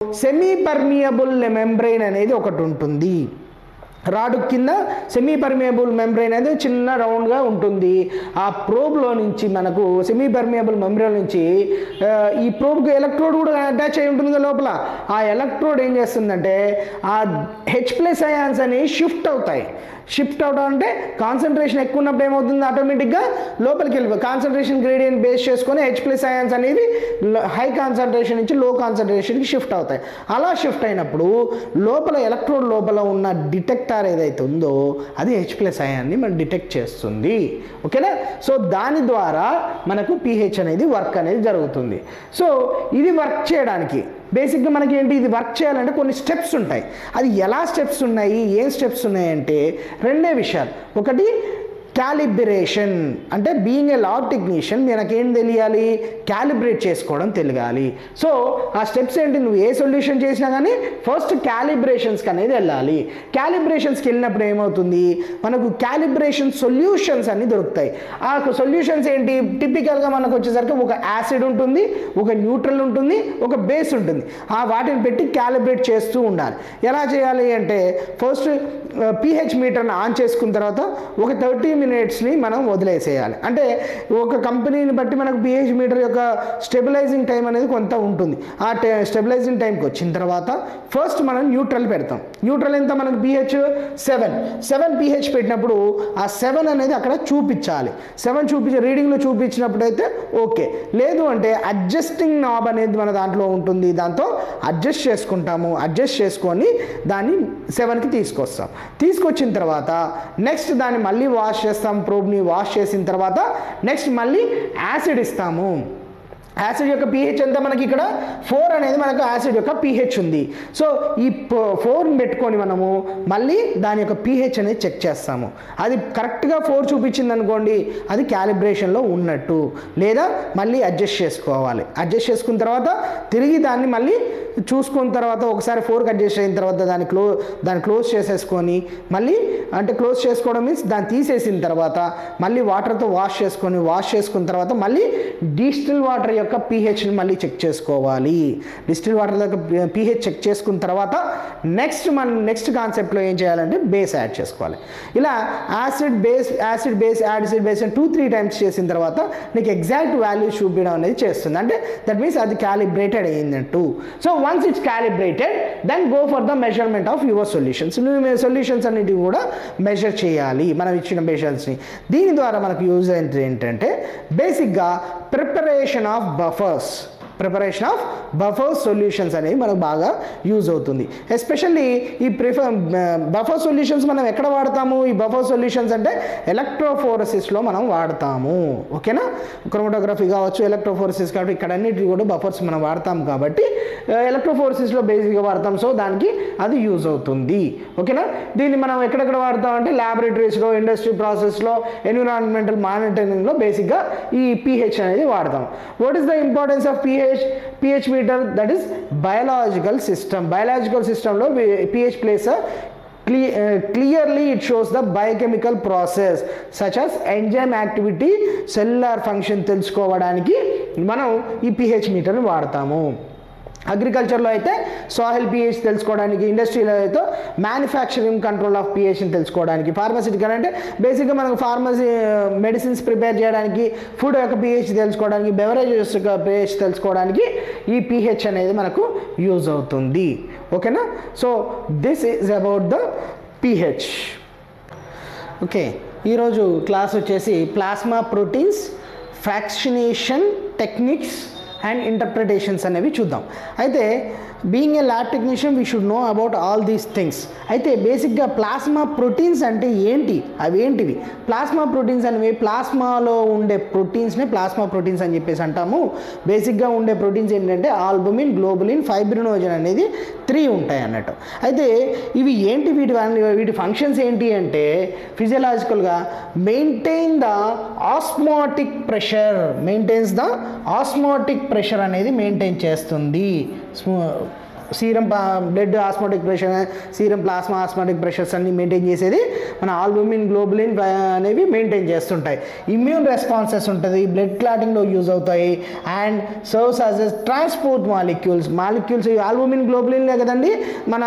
semi permeable membrane అనేది ఒకటి ఉంటుంది రాడు కింద సెమీ పర్మియబుల్ మెంబ్రెయిన్ అనేది చిన్న రౌండ్గా ఉంటుంది ఆ ప్రోబ్లో నుంచి మనకు సెమీ పర్మియబుల్ మెంబ్రెయిన్ నుంచి ఆ, ఈ ప్రోబ్కి ఎలక్ట్రోడ్ కూడా అటాచ్ అయి ఉంటుంది కదా లోపల ఆ ఎలక్ట్రోడ్ ఏం చేస్తుందంటే ఆ హెచ్ ప్లస్ అయాన్స్ అనేవి షిఫ్ట్ అవుతాయి షిఫ్ట్ అవడం అంటే కాన్సన్ట్రేషన్ ఎక్కువ ఉన్నప్పుడు ఏమవుతుంది ఆటోమేటిక్గా లోపలికి వెళ్ళిపోయి కాన్సన్ట్రేషన్ గ్రేడియంట్ బేస్ చేసుకొని హెచ్ ప్లస్ అయాన్స్ అనేది హై కాన్సన్ట్రేషన్ నుంచి లో కాన్సన్ట్రేషన్కి షిఫ్ట్ అవుతాయి అలా షిఫ్ట్ అయినప్పుడు లోపల ఎలక్ట్రోడ్ లోపల ఉన్న డిటెక్టార్ ఏదైతే ఉందో అది హెచ్ ప్లస్ అయాన్ని మనం డిటెక్ట్ చేస్తుంది ఓకేనా సో దాని ద్వారా మనకు పిహెచ్ అనేది వర్క్ అనేది జరుగుతుంది సో ఇది వర్క్ చేయడానికి బేసిక్గా మనకి ఏంటి ఇది వర్క్ చేయాలంటే కొన్ని స్టెప్స్ ఉంటాయి అది ఎలా స్టెప్స్ ఉన్నాయి ఏం స్టెప్స్ ఉన్నాయంటే రెండే విషయాలు ఒకటి క్యాలిబ్రేషన్ అంటే బీయింగ్ ఏ లాబ్ టెక్నీషియన్ మనకేం తెలియాలి క్యాలిబ్రేట్ చేసుకోవడం తెలియాలి సో ఆ స్టెప్స్ ఏంటి నువ్వు ఏ సొల్యూషన్ చేసినా కానీ ఫస్ట్ క్యాలిబ్రేషన్స్కి అనేది వెళ్ళాలి క్యాలిబ్రేషన్స్కి వెళ్ళినప్పుడు ఏమవుతుంది మనకు క్యాలిబ్రేషన్ సొల్యూషన్స్ అన్ని దొరుకుతాయి ఆ సొల్యూషన్స్ ఏంటి టిపికల్గా మనకు వచ్చేసరికి ఒక యాసిడ్ ఉంటుంది ఒక న్యూట్రల్ ఉంటుంది ఒక బేస్ ఉంటుంది ఆ వాటిని పెట్టి క్యాలిబ్రేట్ చేస్తూ ఉండాలి ఎలా చేయాలి అంటే ఫస్ట్ పిహెచ్ మీటర్ని ఆన్ చేసుకున్న తర్వాత ఒక థర్టీ మినిట్స్ని మనం వదిలేసేయాలి అంటే ఒక కంపెనీని బట్టి మనకు పిహెచ్ మీటర్ యొక్క స్టెబిలైజింగ్ టైం అనేది కొంత ఉంటుంది ఆ స్టెబిలైజింగ్ టైంకి వచ్చిన తర్వాత ఫస్ట్ మనం న్యూట్రల్ పెడతాం న్యూట్రల్ ఎంత మనకు పిహెచ్ సెవెన్ సెవెన్ పిహెచ్ పెట్టినప్పుడు ఆ సెవెన్ అనేది అక్కడ చూపించాలి సెవెన్ చూపించి రీడింగ్లో చూపించినప్పుడు అయితే ఓకే లేదు అంటే అడ్జస్టింగ్ నాబ్ అనేది మన దాంట్లో ఉంటుంది దాంతో అడ్జస్ట్ చేసుకుంటాము అడ్జస్ట్ చేసుకొని దాన్ని సెవెన్కి తీసుకొస్తాం తీసుకొచ్చిన తర్వాత నెక్స్ట్ దాన్ని మళ్ళీ వాష్ చేస్తాం ప్రోబ్ని వాష్ చేసిన తర్వాత నెక్స్ట్ మళ్ళీ యాసిడ్ ఇస్తాము యాసిడ్ యొక్క pH ఎంత మనకి ఇక్కడ ఫోర్ అనేది మనకు యాసిడ్ యొక్క pH ఉంది సో ఈ ఫోర్ని పెట్టుకొని మనము మళ్ళీ దాని యొక్క pH అనేది చెక్ చేస్తాము అది కరెక్ట్గా ఫోర్ చూపించింది అనుకోండి అది క్యాలిబ్రేషన్లో ఉన్నట్టు లేదా మళ్ళీ అడ్జస్ట్ చేసుకోవాలి అడ్జస్ట్ చేసుకున్న తర్వాత తిరిగి దాన్ని మళ్ళీ చూసుకున్న తర్వాత ఒకసారి ఫోర్కి అడ్జస్ట్ అయిన తర్వాత దాన్ని క్లో దాన్ని క్లోజ్ చేసేసుకొని మళ్ళీ అంటే క్లోజ్ చేసుకోవడం మీన్స్ దాన్ని తీసేసిన తర్వాత మళ్ళీ వాటర్తో వాష్ చేసుకొని వాష్ చేసుకున్న తర్వాత మళ్ళీ డిస్టిల్ వాటర్ యొక్క పీహెచ్ని మళ్ళీ చెక్ చేసుకోవాలి డిస్టిల్ వాటర్ యొక్క పీహెచ్ చెక్ చేసుకున్న తర్వాత నెక్స్ట్ మనం నెక్స్ట్ కాన్సెప్ట్లో ఏం చేయాలంటే బేస్ యాడ్ చేసుకోవాలి ఇలా acid base acid base acid base two three times చేసిన తర్వాత నీకు ఎగ్జాక్ట్ వాల్యూ చూపించడం అనేది చేస్తుంది అంటే దట్ మీన్స్ అది క్యాలిబ్రేటెడ్ అయ్యిందంటూ so once it's calibrated then go for the measurement of your solutions నువ్వు సొల్యూషన్స్ అన్నిటివి కూడా మెజర్ చేయాలి మనం ఇచ్చిన మెజర్స్ని దీని ద్వారా మనకు యూజ్ అయింది ఏంటంటే బేసిక్గా preparation of buffers preparation of buffer solutions అనేవి మనకు బాగా యూజ్ అవుతుంది ఎస్పెషల్లీ ఈ ప్రిఫర్ బఫర్ సొల్యూషన్స్ మనం ఎక్కడ వాడతాము ఈ బఫర్ సొల్యూషన్స్ అంటే ఎలక్ట్రోఫోరసిస్లో మనం వాడతాము ఓకేనా క్రోమటోగ్రఫీ కావచ్చు ఎలక్ట్రోఫోరసిస్ కాబట్టి ఇక్కడ అన్నిటి కూడా బఫర్స్ మనం వాడతాం కాబట్టి ఎలక్ట్రోఫోరసిస్లో బేసిక్గా వాడతాం సో దానికి అది యూజ్ అవుతుంది ఓకేనా దీన్ని మనం ఎక్కడెక్కడ వాడతాం అంటే ల్యాబొరేటరీస్లో ఇండస్ట్రీ ప్రాసెస్లో ఎన్విరాన్మెంటల్ మానిటరింగ్లో బేసిక్గా ఈ పిహెచ్ అనేది వాడతాం what is the importance of pH pH meter that is biological system biological సిస్టంలో pH place Cle- uh, clearly it shows the biochemical process such as enzyme activity cellular function తెలుసుకోవడానికి మనం ఈ pH మీటర్ని వాడతాము అగ్రికల్చర్లో అయితే soil pH తెలుసుకోవడానికి ఇండస్ట్రీలో అయితే manufacturing control of పిహెచ్ని తెలుసుకోవడానికి ఫార్మసిటికల్ అంటే బేసిక్గా మనకు ఫార్మసీ మెడిసిన్స్ ప్రిపేర్ చేయడానికి ఫుడ్ యొక్క పిహెచ్ తెలుసుకోవడానికి బెవరేజెస్ యొక్క పిహెచ్ తెలుసుకోవడానికి ఈ పిహెచ్ అనేది మనకు యూజ్ అవుతుంది ఓకేనా so this is about the pH okay ఈరోజు క్లాస్ వచ్చేసి plasma proteins fractionation techniques and interpretations అనేవి చూద్దాం అయితే being a lab technician we should know about all these things అయితే బేసిక్గా ప్లాస్మా ప్రోటీన్స్ అంటే ఏంటి అవి ఏంటివి ప్లాస్మా ప్రోటీన్స్ అనేవి ప్లాస్మాలో ఉండే ప్రోటీన్స్ని ప్లాస్మా ప్రోటీన్స్ అని చెప్పేసి అంటాము బేసిక్గా ఉండే ప్రోటీన్స్ ఏంటంటే ఆల్బుమిన్ గ్లోబులిన్ ఫైబ్రినోజన్ అనేది త్రీ ఉంటాయి అన్నట్టు అయితే ఇవి ఏంటి వీటి వల్ల- వీటి ఫంక్షన్స్ ఏంటి అంటే ఫిజియలాజికల్గా maintain the osmotic pressure maintains the osmotic pressure అనేది మెయింటైన్ చేస్తుంది serum blood osmotic pressure serum plasma osmotic pressures అన్ని మెయింటైన్ చేసేది మన ఆల్బుమిన్ గ్లోబులిన్ అనేవి మెయింటైన్ చేస్తుంటాయి ఇమ్యూన్ రెస్పాన్సెస్ ఉంటుంది బ్లడ్ క్లాటింగ్లో యూజ్ అవుతాయి and serves as a transport molecules molecules albumin గ్లోబులిన్లే కదండి మన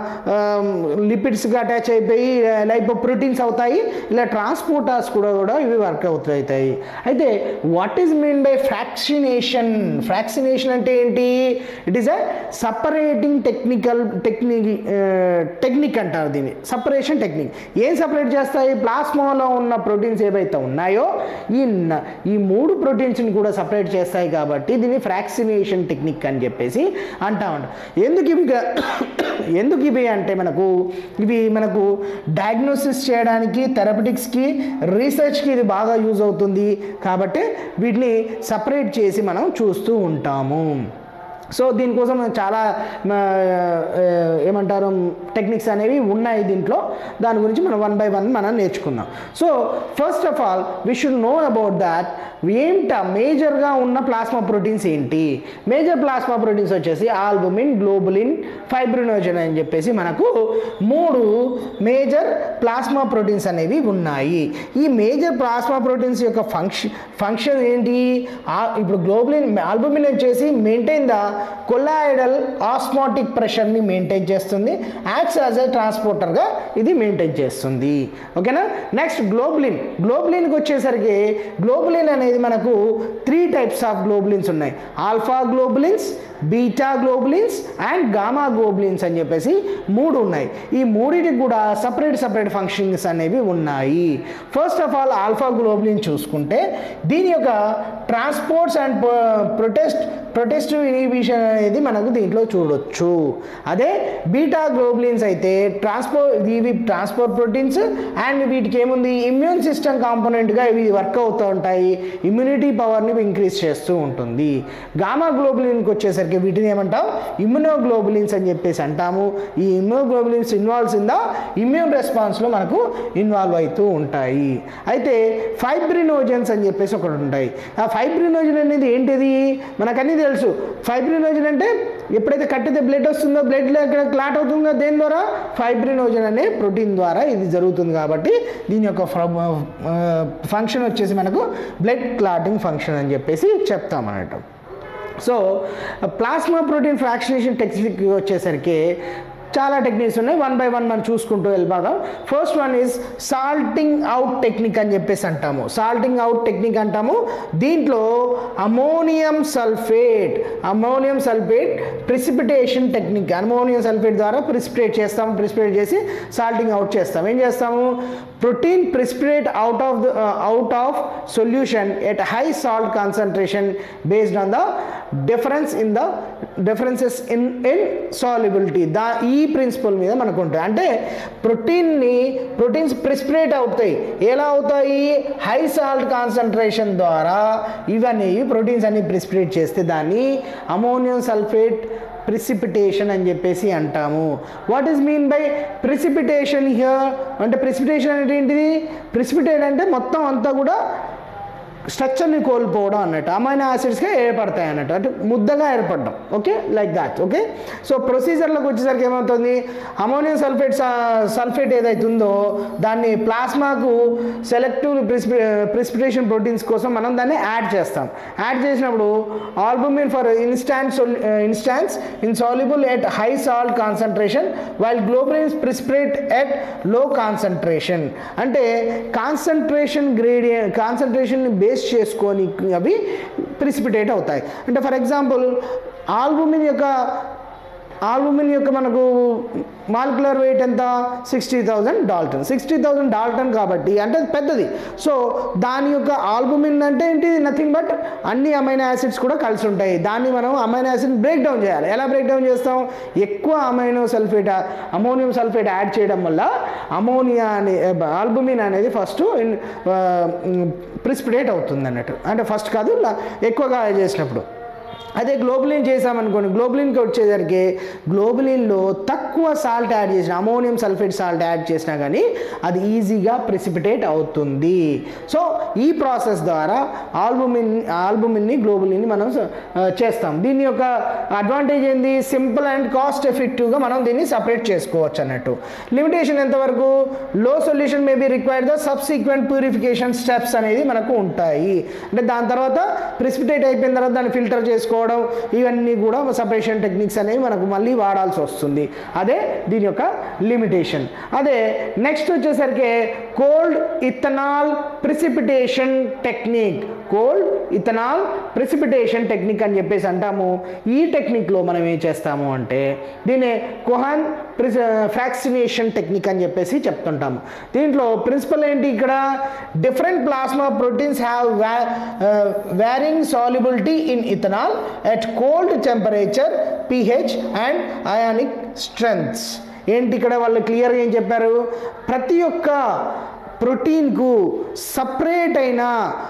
లిపిడ్స్కి అటాచ్ అయిపోయి లైపో ప్రోటీన్స్ అవుతాయి ఇలా ట్రాన్స్పోర్టర్స్ కూడా కూడా ఇవి వర్క్ అవుతాయి అయితే వాట్ ఈస్ మీన్ బై ఫ్రాక్సినేషన్ ఫ్రాక్సినేషన్ అంటే ఏంటి it is a separating technical technique technique అంటారు దీన్ని సపరేషన్ టెక్నిక్ ఏం సపరేట్ చేస్తాయి ప్లాస్మాలో ఉన్న ప్రోటీన్స్ ఏవైతే ఉన్నాయో ఈ న- ఈ మూడు ప్రోటీన్స్ని కూడా సపరేట్ చేస్తాయి కాబట్టి దీన్ని ఫ్రాక్సినేషన్ టెక్నిక్ అని చెప్పేసి అంటా ఉంటాం ఎందుకు ఇవి గా- ఎందుకు ఇవి అంటే మనకు ఇవి మనకు డయాగ్నోసిస్ చేయడానికి థెరపటిక్స్కి రీసెర్చ్కి ఇది బాగా యూజ్ అవుతుంది కాబట్టి వీటిని సపరేట్ చేసి మనం చూస్తూ ఉంటాము సో దీనికోసం చాలా ఆ, ఆ, ఏమంటారు టెక్నిక్స్ అనేవి ఉన్నాయి దీంట్లో దాని గురించి మనం వన్ బై వన్ మనం నేర్చుకుందాం so first of all we should know about that ఏంట మేజర్గా ఉన్న ప్లాస్మా ప్రోటీన్స్ ఏంటి మేజర్ ప్లాస్మా ప్రోటీన్స్ వచ్చేసి ఆల్బుమిన్ గ్లోబులిన్ ఫైబ్రినోజన్ అని చెప్పేసి మనకు మూడు మేజర్ ప్లాస్మా ప్రోటీన్స్ అనేవి ఉన్నాయి ఈ మేజర్ ప్లాస్మా ప్రోటీన్స్ యొక్క ఫంక్షన్ ఫంక్షన్ ఏంటి ఆ- ఇప్పుడు గ్లోబులిన్ ఆల్బుమిన్ వచ్చేసి మెయింటైన్ ద కొలాయిడల్ ఆస్మాటిక్ ప్రెషర్ని మెయింటైన్ చేస్తుంది యాక్ట్స్ యాజ్ ఏ ట్రాన్స్పోర్టర్గా ఇది మెయింటైన్ చేస్తుంది ఓకేనా నెక్స్ట్ గ్లోబులిన్ గ్లోబులిన్కి వచ్చేసరికి గ్లోబులిన్ అనేది మనకు త్రీ టైప్స్ ఆఫ్ గ్లోబులిన్స్ ఉన్నాయి alpha globulins beta globulins and gamma globulins అని చెప్పేసి మూడు ఉన్నాయి ఈ మూడింటికి కూడా సపరేట్ సపరేట్ ఫంక్షన్స్ అనేవి ఉన్నాయి first of all alpha globulin చూసుకుంటే దీని యొక్క transports and protest protective inhibition అనేది మనకు దీంట్లో చూడొచ్చు అదే బీటా గ్లోబులిన్స్ అయితే ట్రాన్స్పోర్ట్ ఇవి ట్రాన్స్పోర్ట్ ప్రోటీన్స్ అండ్ వీటికి ఏముంది ఇమ్యూన్ సిస్టమ్ కాంపోనెంట్గా ఇవి వర్క్ అవుతూ ఉంటాయి ఇమ్యూనిటీ పవర్ని ఇంక్రీజ్ చేస్తూ ఉంటుంది గామా గ్లోబులిన్కి వచ్చేసరికి వీటిని ఏమంటాం ఇమ్యునోగ్లోబులిన్స్ అని చెప్పేసి అంటాము ఈ immunoglobulins involves in the immune రెస్పాన్స్లో మనకు ఇన్వాల్వ్ అవుతూ ఉంటాయి అయితే ఫైబ్రినోజన్స్ అని చెప్పేసి ఒకటి ఉంటాయి ఆ ఫైబ్రినోజన్ అనేది ఏంటిది మనకన్నీ తెలుసు ఫైబ్రినోజన్ అంటే ఎప్పుడైతే కట్టితే బ్లడ్ వస్తుందో బ్లడ్ ఇక్కడ క్లాట్ అవుతుందో దేని ద్వారా ఫైబ్రినోజన్ అనే ప్రోటీన్ ద్వారా ఇది జరుగుతుంది కాబట్టి దీని యొక్క ఫంక్షన్ వచ్చేసి మనకు బ్లడ్ క్లాటింగ్ ఫంక్షన్ అని చెప్పేసి చెప్తాం అన్నట్టు so plasma protein fractionation technique వచ్చేసరికి చాలా టెక్నిక్స్ ఉన్నాయి వన్ బై వన్ మనం చూసుకుంటూ వెళ్ళిపోదాం first one is salting out technique అని చెప్పేసి అంటాము సాల్టింగ్ అవుట్ టెక్నిక్ అంటాము దీంట్లో ammonium sulphate ammonium sulphate precipitation technique ammonium sulphate ద్వారా ప్రిసిపిటేట్ చేస్తాము ప్రిసిపిటేట్ చేసి సాల్టింగ్ అవుట్ చేస్తాం ఏం చేస్తాము protein precipitate out of the out of solution at high salt concentration based on the difference in the differences in in solubility దా ఈ principle మీద మనకు ఉంటుంది అంటే ప్రోటీన్ని ప్రోటీన్స్ ప్రిస్పిరేట్ అవుతాయి ఎలా అవుతాయి హై సాల్ట్ కాన్సన్ట్రేషన్ ద్వారా ఇవన్నీ ప్రోటీన్స్ అన్ని ప్రిస్పిరేట్ చేస్తే దాన్ని అమోనియం సల్ఫేట్ ప్రిసిపిటేషన్ అని చెప్పేసి అంటాము what is mean by precipitation here అంటే ప్రిసిపిటేషన్ అంటే ఏంటిది ప్రిసిపిటేట్ అంటే మొత్తం అంతా కూడా స్ట్రక్చర్ని కోల్పోవడం అన్నట్టు అమైనో యాసిడ్స్గా ఏర్పడతాయి అన్నట్టు అంటే ముద్దగా ఏర్పడడం okay like that okay so ప్రొసీజర్లోకి వచ్చేసరికి ఏమవుతుంది అమోనియం సల్ఫేట్ సల్ఫేట్ ఏదైతే ఉందో దాన్ని ప్లాస్మాకు సెలెక్టివ్ ప్రిస్పి ప్రిస్పిటేషన్ ప్రోటీన్స్ కోసం మనం దాన్ని యాడ్ చేస్తాం యాడ్ చేసినప్పుడు albumin for instant instance insoluble at high salt concentration while globulins precipitate at low concentration అంటే కాన్సన్ట్రేషన్ గ్రేడియ కాన్సన్ట్రేషన్ బేస్ చేసుకొని అవి ప్రిసిపిటేట్ అవుతాయి అంటే ఫర్ ఎగ్జాంపుల్ ఆల్బుమిన్ యొక్క ఆల్బుమిన్ యొక్క మనకు మాలిక్యులర్ వెయిట్ ఎంత sixty thousand dalton sixty thousand dalton కాబట్టి అంటే అది పెద్దది సో దాని యొక్క ఆల్బుమిన్ అంటే ఏంటి నథింగ్ బట్ అన్ని అమైనో యాసిడ్స్ కూడా కలిసి ఉంటాయి దాన్ని మనం అమైనో యాసిడ్ బ్రేక్ డౌన్ చేయాలి ఎలా బ్రేక్ డౌన్ చేస్తాం ఎక్కువ amino sulphate ammonium sulphate add చేయడం వల్ల అమోనియా అనే ఆల్బుమిన్ అనేది ఫస్ట్ ప్రిస్పిడేట్ అవుతుంది అన్నట్టు అంటే ఫస్ట్ కాదు లా- ఎక్కువగా చేసినప్పుడు అదే గ్లోబులిన్ చేసామనుకోండి గ్లోబులిన్కి వచ్చేసరికి గ్లోబులిన్లో తక్కువ సాల్ట్ యాడ్ చేసిన అమోనియం సల్ఫేట్ సాల్ట్ యాడ్ చేసినా కానీ అది ఈజీగా ప్రెసిపిటేట్ అవుతుంది సో ఈ ప్రాసెస్ ద్వారా ఆల్బుమిన్ ఆల్బుమిన్ని గ్లోబులిన్ని మనం ఆ, చేస్తాం దీని యొక్క అడ్వాంటేజ్ ఏంది సింపుల్ అండ్ కాస్ట్ ఎఫెక్టివ్గా మనం దీన్ని సపరేట్ చేసుకోవచ్చు అన్నట్టు లిమిటేషన్ ఎంతవరకు low solution may be required the subsequent purification steps అనేది మనకు ఉంటాయి అంటే దాని తర్వాత ప్రిసిపిటేట్ అయిపోయిన తర్వాత దాన్ని ఫిల్టర్ చేసుకోవడం ఇవన్నీ కూడా సపరేషన్ టెక్నిక్స్ అనేవి మనకు మళ్ళీ వాడాల్సి వస్తుంది అదే దీని యొక్క లిమిటేషన్ అదే నెక్స్ట్ వచ్చేసరికి cold ethanol precipitation technique cold ethanol precipitation technique అని చెప్పేసి అంటాము ఈ టెక్నిక్లో మనం ఏం చేస్తాము అంటే దీన్ని కొహాన్ ఫ్రాక్సినేషన్ టెక్నిక్ అని చెప్పేసి చెప్తుంటాము దీంట్లో ప్రిన్సిపల్ ఏంటి ఇక్కడ different plasma proteins have varying solubility in ethanol at cold temperature pH and ionic strengths ఏంటి ఇక్కడ వాళ్ళు క్లియర్గా ఏం చెప్పారు ప్రతి ఒక్క ప్రోటీన్కు సపరేట్ అయిన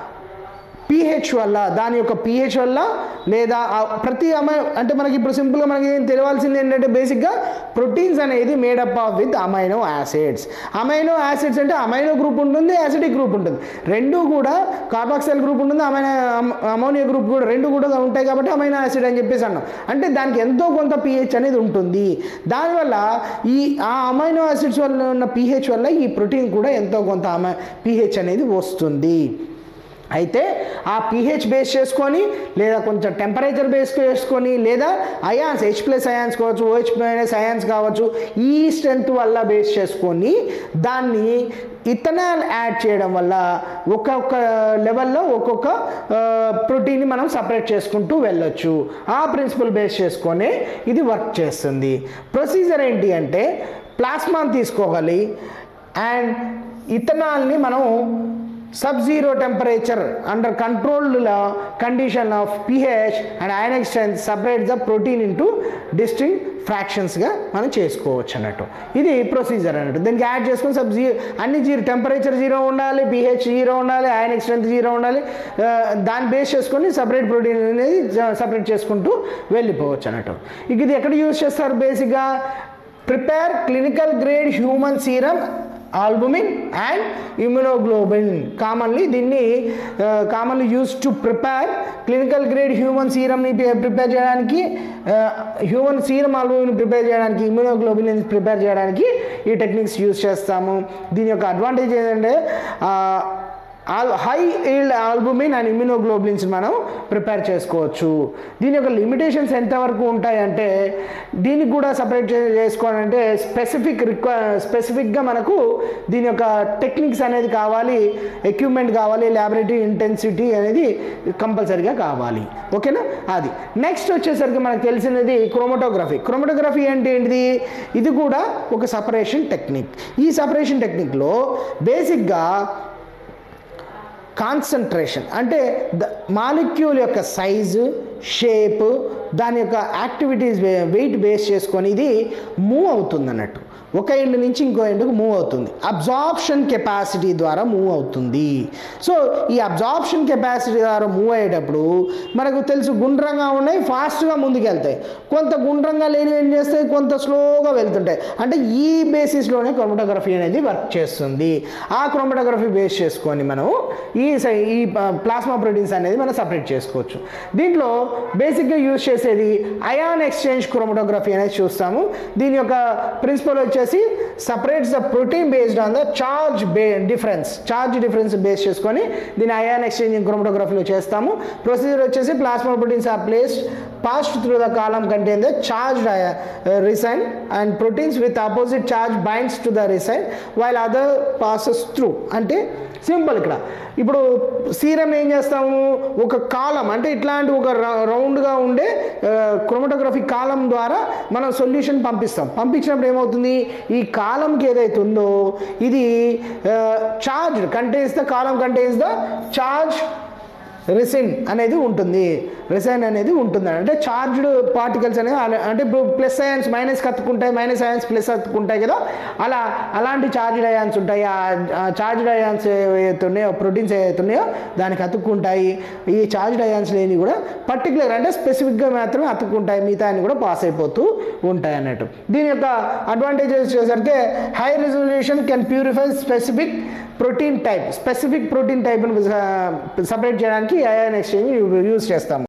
పీహెచ్ వల్ల దాని యొక్క పీహెచ్ వల్ల లేదా ఆ ప్రతి అమై అంటే మనకి ఇప్పుడు సింపుల్గా మనకి ఏం తెలియాల్సింది ఏంటంటే బేసిక్గా ప్రోటీన్స్ అనేది made up of with amino acids amino acids అంటే అమైనో గ్రూప్ ఉంటుంది యాసిడిక్ గ్రూప్ ఉంటుంది రెండు కూడా కార్బాక్సైల్ గ్రూప్ ఉంటుంది అమైనో అమోనియా గ్రూప్ కూడా రెండు కూడా ఉంటాయి కాబట్టి అమైనో యాసిడ్ అని చెప్పేసి అన్నాం అంటే దానికి ఎంతో కొంత పీహెచ్ అనేది ఉంటుంది దానివల్ల ఈ ఆ అమైనో యాసిడ్స్ వల్ల ఉన్న పీహెచ్ వల్ల ఈ ప్రోటీన్ కూడా ఎంతో కొంత అమై పీహెచ్ అనేది వస్తుంది అయితే ఆ pH బేస్ చేసుకొని లేదా కొంచెం టెంపరేచర్ బేస్ చేసుకొని లేదా అయాన్స్ హెచ్ ప్లస్ అయాన్స్ కావచ్చు ఓహెచ్ మైనస్ అయాన్స్ కావచ్చు ఈ స్ట్రెంత్ వల్ల బేస్ చేసుకొని దాన్ని ఇథనాల్ యాడ్ చేయడం వల్ల ఒక్కొక్క లెవెల్లో ఒక్కొక్క ప్రోటీన్ని మనం సపరేట్ చేసుకుంటూ వెళ్ళొచ్చు ఆ ప్రిన్సిపల్ బేస్ చేసుకొని ఇది వర్క్ చేస్తుంది ప్రొసీజర్ ఏంటి అంటే ప్లాస్మాని తీసుకోవాలి అండ్ ఇథనాల్ని మనం sub zero temperature under controlled condition of pH and ionic strength separate the protein into distinct ఫ్రాక్షన్స్గా మనం చేసుకోవచ్చు అన్నట్టు ఇది ప్రొసీజర్ అన్నట్టు దీనికి యాడ్ చేసుకొని సబ్ జీరో అన్ని జీరో టెంపరేచర్ జీరో ఉండాలి పిహెచ్ జీరో ఉండాలి ఐనక్ స్ట్రెంత్ జీరో ఉండాలి ఆ, దాన్ని బేస్ చేసుకొని సపరేట్ ప్రోటీన్ అనేది సపరేట్ చేసుకుంటూ వెళ్ళిపోవచ్చు అన్నట్టు ఇక ఇది ఎక్కడ యూజ్ చేస్తారు బేసిక్గా prepare clinical grade human serum albumin and immunoglobin commonly దీన్ని commonly use to prepare clinical grade human సీరమ్ని ప్రిపేర్ చేయడానికి హ్యూమన్ సీరం ఆల్బుమిన్ ప్రిపేర్ చేయడానికి ఇమ్యునోగ్లోబిన్ ప్రిపేర్ చేయడానికి ఈ టెక్నిక్స్ యూస్ చేస్తాము దీని యొక్క అడ్వాంటేజ్ ఏంటంటే all high yield albumin and immunoglobulins మనం ప్రిపేర్ చేసుకోవచ్చు దీని యొక్క లిమిటేషన్స్ ఎంతవరకు ఉంటాయంటే దీనికి కూడా సపరేట్ చేసుకోవాలంటే స్పెసిఫిక్ రిక్వై స్పెసిఫిక్గా మనకు దీని యొక్క టెక్నిక్స్ అనేది కావాలి ఎక్విప్మెంట్ కావాలి ల్యాబొరేటరీ ఇంటెన్సిటీ అనేది కంపల్సరీగా కావాలి ఓకేనా అది నెక్స్ట్ వచ్చేసరికి మనకు తెలిసినది క్రోమటోగ్రఫీ క్రోమటోగ్రఫీ అంటే ఏంటిది ఇది కూడా ఒక సపరేషన్ టెక్నిక్ ఈ సపరేషన్ టెక్నిక్లో బేసిక్గా కాన్సన్ట్రేషన్ అంటే ద మాలిక్యూల్ యొక్క సైజు షేప్ దాని యొక్క యాక్టివిటీస్ వెయిట్ బేస్ చేసుకొని ఇది మూవ్ అవుతుంది అన్నట్టు ఒక ఎండ్ నుంచి ఇంకో ఎండ్కు మూవ్ అవుతుంది అబ్జార్ప్షన్ కెపాసిటీ ద్వారా మూవ్ అవుతుంది సో ఈ అబ్జార్ప్షన్ కెపాసిటీ ద్వారా మూవ్ అయ్యేటప్పుడు మనకు తెలుసు గుండ్రంగా ఉన్నాయి ఫాస్ట్గా ముందుకు వెళ్తాయి కొంత గుండ్రంగా లేని ఏం చేస్తాయి కొంత స్లోగా వెళ్తుంటాయి అంటే ఈ బేసిస్లోనే క్రోమటోగ్రఫీ అనేది వర్క్ చేస్తుంది ఆ క్రోమటోగ్రఫీ బేస్ చేసుకొని మనం ఈ సై- ఈ ప్లాస్మా ప్రోటీన్స్ అనేది మనం సపరేట్ చేసుకోవచ్చు దీంట్లో బేసిక్గా యూజ్ చేసేది అయాన్ ఎక్స్చేంజ్ క్రోమటోగ్రఫీ అనేది చూస్తాము దీని యొక్క ప్రిన్సిపల్ వచ్చేసి separates the protein based on the charge by difference charge difference base చేసుకొని దీని అయాన్ ఎక్స్చేంజింగ్ క్రోమటోగ్రఫీలో చేస్తాము ప్రొసీజర్ వచ్చేసి plasma proteins are placed passed through the column contain the charged resin and proteins with opposite charge binds to the resin while other passes through అంటే simple ఇక్కడ ఇప్పుడు serum ఏం చేస్తాము ఒక కాలం అంటే ఇట్లాంటి ఒక రౌ- రౌండ్గా ఉండే క్రోమటోగ్రఫీ కాలం ద్వారా మనం సొల్యూషన్ పంపిస్తాం పంపించినప్పుడు ఏమవుతుంది ఈ కాలంకి ఏదైతే ఉందో ఇది charge contains the column contains the charge resin అనేది ఉంటుంది రెసైన్ అనేది ఉంటుంది అంటే చార్జ్డ్ పార్టికల్స్ అనేవి అలా- అంటే ఇప్పుడు ప్లస్ అయాన్స్ మైనస్ కత్తుకుంటాయి మైనస్ అయాన్స్ ప్లస్ కత్తుకుంటాయి కదా అలా అలాంటి చార్జ్డ్ అయాన్స్ ఉంటాయి ఆ చార్జ్డ్ అయాన్స్ ఏవైతే ఉన్నాయో ప్రోటీన్స్ ఏవైతే ఉన్నాయో దానికి అతుక్కుంటాయి ఈ చార్జ్డ్ అయాన్స్ లేని కూడా పర్టికులర్ అంటే స్పెసిఫిక్గా మాత్రమే అతుక్కుంటాయి మిగతా అన్ని కూడా పాస్ అయిపోతూ ఉంటాయి అన్నట్టు దీని యొక్క అడ్వాంటేజెస్ వచ్చేసరికి high resolution can purify specific protein type specific protein టైప్ను సపరేట్ చేయడానికి అయాన్ ఎక్స్చేంజ్ యూజ్ చేస్తాం